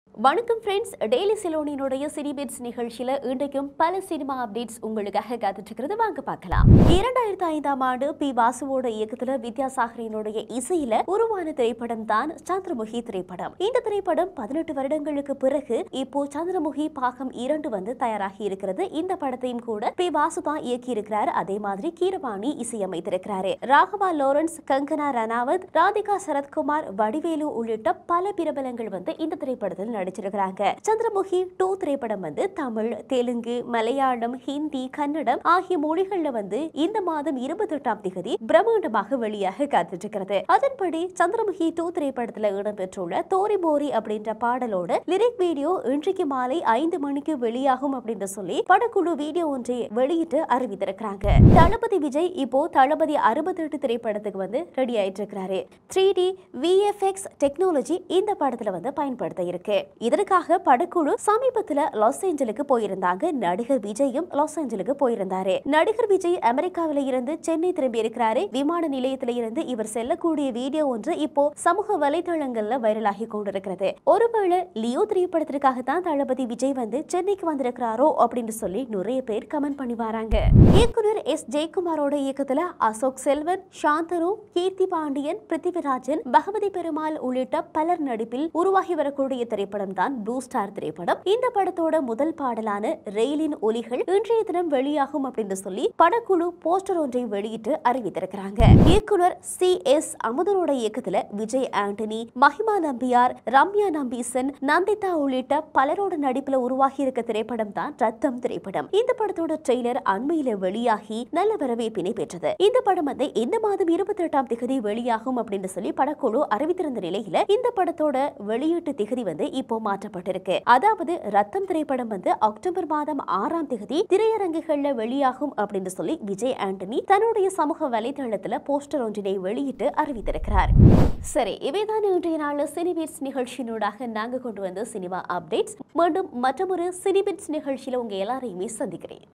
வணக்கம் friends daily சிலோனினுடைய சினிபிட்ஸ் நிகழ்ச்சியில இன்றைக்கும் பல சினிமா அப்டேட்ஸ் உங்களுக்காக காத்துட்டு இருக்கிறது வாங்க பார்க்கலாம் இரண்டாயிரத்தி ஐந்தாம் ஆண்டு பி வாசுவோட இயக்கத்துல வித்யாசாகரினுடைய இசையில உருவான திரைப்படம் தான் சந்திரமுகி திரைப்படம் இந்த திரைப்படம் பதினெட்டு வருடங்களுக்கு பிறகு இப்போ சந்திரமுகி பாகம் இரண்டு வந்து தயாராகி இருக்கிறது இந்த படத்தையும் கூட பி வாசு தான் இயக்கி இருக்கிறார் அதே மாதிரி கீரவாணி இசையமைத்திருக்கிறாரு ராகவா லாரன்ஸ் கங்கனா ரணாவத் ராதிகா சரத்குமார் வடிவேலு உள்ளிட்ட பல பிரபலங்கள் வந்து இந்த திரைப்படத்தில் நடிச்சிருக்கிறாங்க சந்திரமுகி டூ திரைப்படம் வந்து தமிழ் தெலுங்கு மலையாளம் ஹிந்தி கன்னடம் ஆகிய மொழிகள்ல வந்து இந்த மாதம் இருபத்தி எட்டாம் தேதி பிரம்மாண்டமாக வெளியாக காத்துட்டு இருக்கிறது அதன்படி சந்திரமுகி டூ திரைப்படத்துல இடம்பெற்றுள்ள தோரி போரி அப்படின்ற பாடலோட லிரிக் வீடியோ இன்றைக்கு மாலை ஐந்து மணிக்கு வெளியாகும் அப்படின்னு சொல்லி படக்குழு வீடியோ ஒன்றை வெளியிட்டு அறிவித்திருக்கிறாங்க தளபதி விஜய் இப்போ தளபதி அறுபத்தி எட்டு திரைப்படத்துக்கு வந்து ரெடி ஆயிட்டு இருக்கிறாரு த்ரீ டி விஎஃப்எக்ஸ் டெக்னாலஜி இந்த படத்துல வந்து பயன்படுத்த இருக்கு இதற்காக படக்குழு சமீபத்துல லாஸ் ஏஞ்சலுக்கு போயிருந்தாங்க நடிகர் விஜயும் லாஸ் ஏஞ்சலுக்கு போயிருந்தாரு நடிகர் விஜய் அமெரிக்காவில இருந்து சென்னை திரும்பி இருக்கிறாரு விமான நிலையத்தில இருந்து இவர் செல்லக்கூடிய வீடியோ ஒன்று இப்போ சமூக வலைதளங்கள்ல வைரலாகி கொண்டிருக்கிறது ஒருவேளை லியோ திரைப்படத்திற்காக தான் தளபதி விஜய் வந்து சென்னைக்கு வந்திருக்கிறாரோ அப்படின்னு சொல்லி நிறைய பேர் கமெண்ட் பண்ணி வராங்க இயக்குனர் எஸ் ஜெயக்குமாரோட இயக்கத்துல அசோக் செல்வன் சாந்தனு கீர்த்தி பாண்டியன் பிருத்திவிராஜன் பகவதி பெருமாள் உள்ளிட்ட பலர் நடிப்பில் உருவாகி வரக்கூடிய திரைப்படம் தான் ப்ளூ ஸ்டார் திரைப்படம் இந்த படத்தோட முதல் பாடலான ரெயிலின் ஒலிகள் இன்றைய தினம் வெளியாகும் அப்படின்னு சொல்லி படக்குழு போஸ்டர் ஒன்றை வெளியிட்டு அறிவித்திருக்கிறாங்க இயக்குனர் சி எஸ் அமுதனோட இயக்கத்துல விஜய் ஆண்டனி மஹிமா நம்பியார் ரம்யா நம்பீசன் நந்திதா உள்ளிட்ட பலரோட நடிப்புல உருவாகி இருக்க திரைப்படம் தான் ரத்தம் திரைப்படம் இந்த படத்தோட ட்ரெய்லர் அண்மையில வெளியாகி நல்ல வரவேற்பினை பெற்றது இந்த படம் வந்து இந்த மாதம் இருபத்தி எட்டாம் திகதி வெளியாகும் அப்படின்னு சொல்லி படக்குழு அறிவித்திருந்த நிலையில இந்த படத்தோட வெளியீட்டு திகதி வந்து இப்போ மாற்றப்பட்டிருக்கு அதாவது ரத்தம் திரைப்படம் வந்து அக்டோபர் மாதம் ஆறாம் திகதி திரையரங்குகள்ல வெளியாகும் அப்படின்னு சொல்லி விஜய் ஆண்டனி தன்னுடைய சமூக வலைதளத்துல போஸ்டர் ஒன்றினை வெளியிட்டு அறிவித்திருக்கிறார் சரி இவைதான் இன்றைய நாள் சினிபிட்ஸ் நிகழ்ச்சியினூடாக நாங்க கொண்டு வந்த சினிமா அப்டேட்ஸ் மீண்டும் மற்றொரு சினிபிட்ஸ் நிகழ்ச்சியில உங்க எல்லாரையுமே சந்திக்கிறேன்